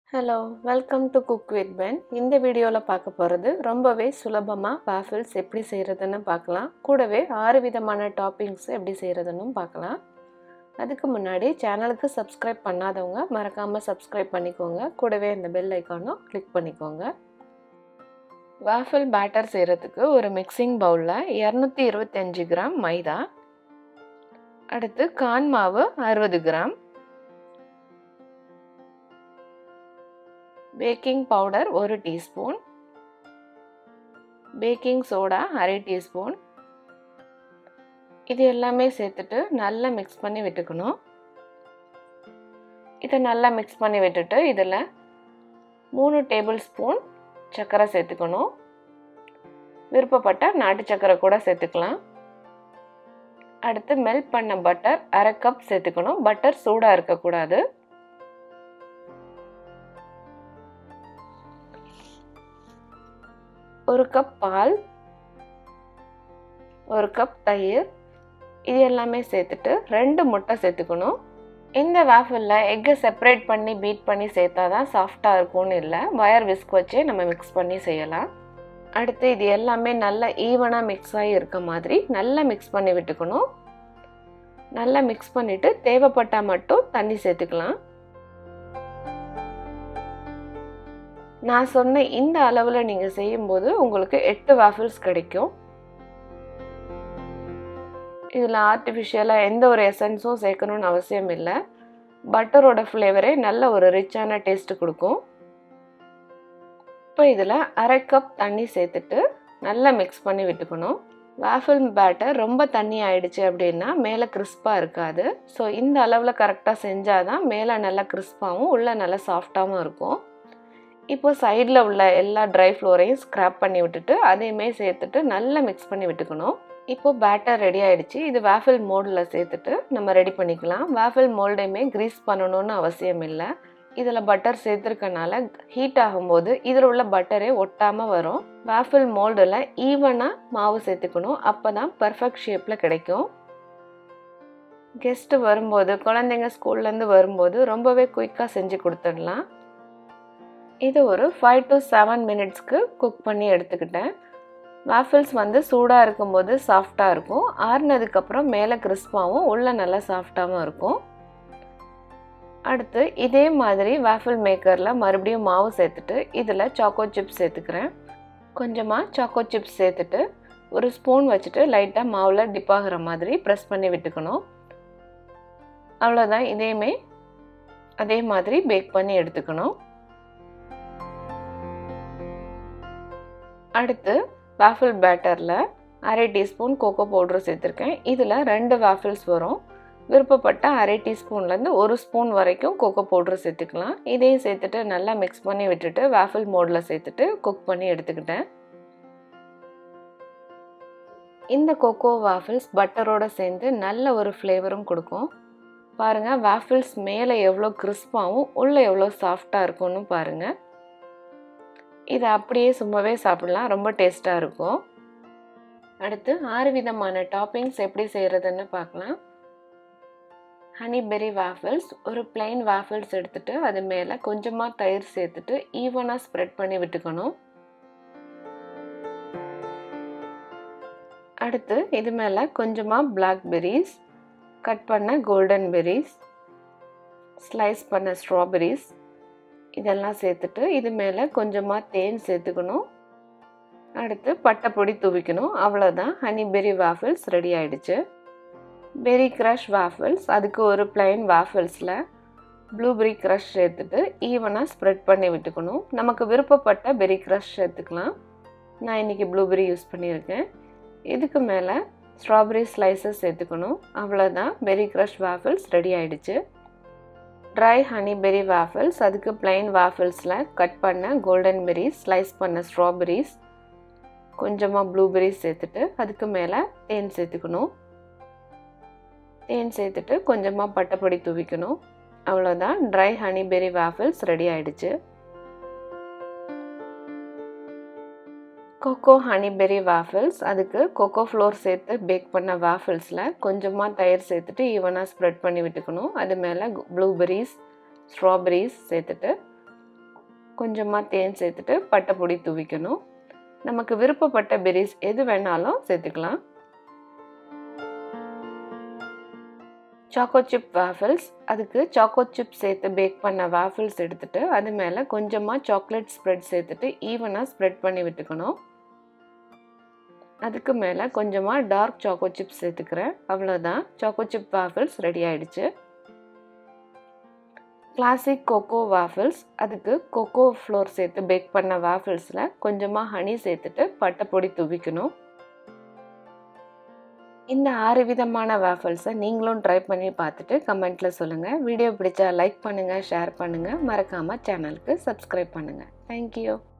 hello welcome to cook with Ben இந்த வீடியோவில் பார்க்க போகிறது ரொம்பவே சுலபமாக வாஃபிள்ஸ் எப்படி செய்கிறதுன்னு பார்க்கலாம் கூடவே ஆறு விதமான டாப்பிங்ஸ் எப்படி செய்கிறதுன்னு பார்க்கலாம் அதுக்கு முன்னாடி சேனலுக்கு சப்ஸ்கிரைப் பண்ணாதவங்க மறக்காமல் சப்ஸ்கிரைப் பண்ணிக்கோங்க கூடவே இந்த பெல் ஐக்கானும் கிளிக் பண்ணிக்கோங்க வாஃபிள் பேட்டர் செய்கிறதுக்கு ஒரு மிக்சிங் பவுலில் இரநூத்தி இருபத்தஞ்சி கிராம் மைதா அடுத்து கான் மாவு அறுபது கிராம் பேக்கிங் பவுடர் ஒரு டீஸ்பூன் பேக்கிங் சோடா அரை டீஸ்பூன் இது எல்லாமே சேர்த்துட்டு நல்லா மிக்ஸ் பண்ணி விட்டுக்கணும் இதை நல்லா மிக்ஸ் பண்ணி விட்டுட்டு இதில் மூணு டேபிள் ஸ்பூன் சர்க்கரை சேர்த்துக்கணும் விருப்பப்பட்ட நாட்டு சர்க்கரை கூட சேர்த்துக்கலாம் அடுத்து மெல்ட் பண்ண பட்டர் அரை கப் சேர்த்துக்கணும் பட்டர் சூடாக இருக்கக்கூடாது ஒரு கப் பால் ஒரு கப் தயிர் இது எல்லாமே சேர்த்துட்டு ரெண்டு முட்டை சேர்த்துக்கணும் இந்த வேஃபிளில் எக்கை செப்பரேட் பண்ணி பீட் பண்ணி சேர்த்தா தான் சாஃப்டாக இருக்கும்னு இல்லை வயர் விஸ்க் வச்சே நம்ம மிக்ஸ் பண்ணி செய்யலாம் அடுத்து இது எல்லாமே நல்லா ஈவனாக மிக்ஸ் ஆகி இருக்க மாதிரி நல்லா மிக்ஸ் பண்ணி விட்டுக்கணும் நல்லா மிக்ஸ் பண்ணிவிட்டு தேவைப்பட்டால் மட்டும் தண்ணி சேர்த்துக்கலாம் நான் சொன்ன இந்த அளவில் நீங்கள் செய்யும்போது உங்களுக்கு எட்டு வாஃபிள்ஸ் கிடைக்கும் இதில் ஆர்டிஃபிஷியலாக எந்த ஒரு எசன்ஸும் சேர்க்கணும்னு அவசியம் இல்லை பட்டரோட ஃப்ளேவரே நல்ல ஒரு ரிச்சான டேஸ்ட்டு கொடுக்கும் இப்போ இதில் அரை கப் தண்ணி சேர்த்துட்டு நல்லா மிக்ஸ் பண்ணி விட்டுக்கணும் வாஃபிள் பேட்டர் ரொம்ப தண்ணி ஆயிடுச்சு அப்படின்னா மேலே கிறிஸ்பாக இருக்காது ஸோ இந்த அளவில் கரெக்டாக செஞ்சால் தான் மேலே நல்லா கிறிஸ்பாகவும் உள்ளே நல்லா சாஃப்டாகவும் இருக்கும் இப்போ சைடில் உள்ள எல்லா ட்ரை ஃப்ளோரையும் ஸ்க்ராப் பண்ணி விட்டுட்டு அதையுமே சேர்த்துட்டு நல்லா மிக்ஸ் பண்ணி விட்டுக்கணும் இப்போ பேட்டர் ரெடி ஆகிடுச்சு இது வேஃபில் மோல்டில் சேர்த்துட்டு நம்ம ரெடி பண்ணிக்கலாம் வேஃபில் மோல்டையுமே க்ரீஸ் பண்ணணும்னு அவசியம் இல்லை இதில் பட்டர் சேர்த்துருக்கனால ஹீட் ஆகும்போது இதில் உள்ள பட்டரே ஒட்டாமல் வரும் வேஃபில் மோல்டில் ஈவனாக மாவு சேர்த்துக்கணும் அப்போ தான் பர்ஃபெக்ட் ஷேப்பில் கிடைக்கும் கெஸ்ட்டு வரும்போது குழந்தைங்க ஸ்கூல்லேருந்து வரும்போது ரொம்பவே குயிக்காக செஞ்சு கொடுத்துடலாம் இது ஒரு ஃபைவ் டு செவன் மினிட்ஸ்க்கு குக் பண்ணி எடுத்துக்கிட்டேன் வாஃபிள்ஸ் வந்து சூடாக இருக்கும்போது சாஃப்டாக இருக்கும் ஆறுனதுக்கப்புறம் மேலே கிறிஸ்பாகவும் உள்ளே நல்லா சாஃப்டாகவும் இருக்கும் அடுத்து இதே மாதிரி வாஃபிள் மேக்கரில் மறுபடியும் மாவு சேர்த்துட்டு இதில் சாக்கோ சிப்ஸ் சேர்த்துக்கிறேன் கொஞ்சமாக சாக்கோ சிப்ஸ் சேர்த்துட்டு ஒரு ஸ்பூன் வச்சுட்டு லைட்டாக மாவில் டிப் ஆகிற மாதிரி ப்ரெஸ் பண்ணி விட்டுக்கணும் அவ்வளோதான் இதையுமே அதே மாதிரி பேக் பண்ணி எடுத்துக்கணும் அடுத்து வாஃபிள் பேட்டரில் அரை டீஸ்பூன் கோகோ பவுட்ரு சேர்த்துருக்கேன் இதில் ரெண்டு வாஃபிள்ஸ் வரும் விருப்பப்பட்ட அரை டீஸ்பூன்லேருந்து ஒரு ஸ்பூன் வரைக்கும் கோகோ பவுட்ரு சேர்த்துக்கலாம் இதையும் சேர்த்துட்டு நல்லா மிக்ஸ் பண்ணி விட்டுட்டு வாஃபிள் மோடில் சேர்த்துட்டு குக் பண்ணி எடுத்துக்கிட்டேன் இந்த கோகோ வாஃபிள்ஸ் பட்டரோடு சேர்ந்து நல்ல ஒரு ஃப்ளேவரும் கொடுக்கும் பாருங்கள் வாஃபிள்ஸ் மேலே எவ்வளோ கிறிஸ்பாகவும் உள்ளே எவ்வளோ சாஃப்டாக இருக்கும்னு பாருங்கள் இதை அப்படியே சும்மாவே சாப்பிடலாம் ரொம்ப டேஸ்ட்டாக இருக்கும் அடுத்து ஆறு விதமான டாப்பிங்ஸ் எப்படி செய்கிறதுன்னு பார்க்கலாம் ஹனி பெரி வாஃபிள்ஸ் ஒரு பிளெயின் வாஃபிள்ஸ் எடுத்துட்டு அது மேலே கொஞ்சமாக தயிர் சேர்த்துட்டு ஈவனாக ஸ்ப்ரெட் பண்ணி விட்டுக்கணும் அடுத்து இது மேலே கொஞ்சமாக பிளாக்பெரிஸ் கட் பண்ண கோல்டன் பெரிஸ் ஸ்லைஸ் பண்ண ஸ்ட்ராபெரிஸ் இதெல்லாம் சேர்த்துட்டு இது மேலே கொஞ்சமாக தேன் சேர்த்துக்கணும் அடுத்து பட்டைப்பொடி தூவிக்கணும் அவ்வளோதான் ஹனி பெரி வாஃபிள்ஸ் ரெடி ஆயிடுச்சு பெரி க்ரஷ் வாஃபிள்ஸ் அதுக்கு ஒரு பிளைன் வாஃபிள்ஸில் ப்ளூபெரி க்ரஷ் சேர்த்துட்டு ஈவனாக ஸ்ப்ரெட் பண்ணி விட்டுக்கணும் நமக்கு விருப்பப்பட்ட பெரி க்ரஷ் சேர்த்துக்கலாம் நான் இன்றைக்கி ப்ளூபெரி யூஸ் பண்ணியிருக்கேன் இதுக்கு மேலே ஸ்ட்ராபெரி ஸ்லைசஸ் சேர்த்துக்கணும் அவ்வளோதான் பெரி க்ரஷ் வாஃபிள்ஸ் ரெடி ஆயிடுச்சு ட்ரை ஹனி பெரி வாஃபிள்ஸ் அதுக்கு பிளைன் வாஃபிள்ஸில் கட் பண்ண கோல்டன் பெரிஸ் ஸ்லைஸ் பண்ண ஸ்ட்ராபெரிஸ் கொஞ்சமாக ப்ளூபெரிஸ் சேர்த்துட்டு அதுக்கு மேலே தேன் சேர்த்துக்கணும் தேன் சேர்த்துட்டு கொஞ்சமாக பட்டைப்பொடி தூவிக்கணும் அவ்வளோதான் tri honey berry waffles ready ஆயிடுச்சு கொக்கோ ஹனி பெரி வாஃபிள்ஸ் அதுக்கு கொக்கோ ஃப்ளோர் சேர்த்து பேக் பண்ண வாஃபிள்ஸில் கொஞ்சமாக தயிர் சேர்த்துட்டு ஈவனாக ஸ்ப்ரெட் பண்ணி விட்டுக்கணும் அது மேலே ப்ளூபெரிஸ் ஸ்ட்ராபெரிஸ் சேர்த்துட்டு கொஞ்சமாக தேன் சேர்த்துட்டு பட்டை பொடி தூவிக்கணும் நமக்கு விருப்பப்பட்ட பெரிஸ் எது வேணாலும் சேர்த்துக்கலாம் சாக்கோ சிப் வாஃபிள்ஸ் அதுக்கு சாக்கோ சிப் சேர்த்து பேக் பண்ண வாஃபிள்ஸ் எடுத்துட்டு அது மேலே கொஞ்சமாக சாக்லேட் ஸ்ப்ரெட் சேர்த்துட்டு ஈவனாக ஸ்ப்ரெட் பண்ணி விட்டுக்கணும் அதுக்கு மேலே கொஞ்சமாக டார்க் சாக்கோ சிப் சேர்த்துக்கிறேன் அவ்வளோதான் சாக்கோ சிப் வாஃபிள்ஸ் ரெடி ஆயிடுச்சு கிளாசிக் கொக்கோ வாஃபிள்ஸ் அதுக்கு கொக்கோ ஃப்ளோர் சேர்த்து பேக் பண்ண வாஃபிள்ஸில் கொஞ்சமாக ஹனி சேர்த்துட்டு பட்டை பொடி தூவிக்கணும் இந்த ஆறு விதமான வாஃபல்ஸை நீங்களும் ட்ரை பண்ணி பார்த்துட்டு கமெண்ட்டில் சொல்லுங்கள் வீடியோ பிடிச்சா லைக் பண்ணுங்கள் ஷேர் பண்ணுங்கள் மறக்காமல் சேனலுக்கு சப்ஸ்கிரைப் பண்ணுங்கள் தேங்க்யூ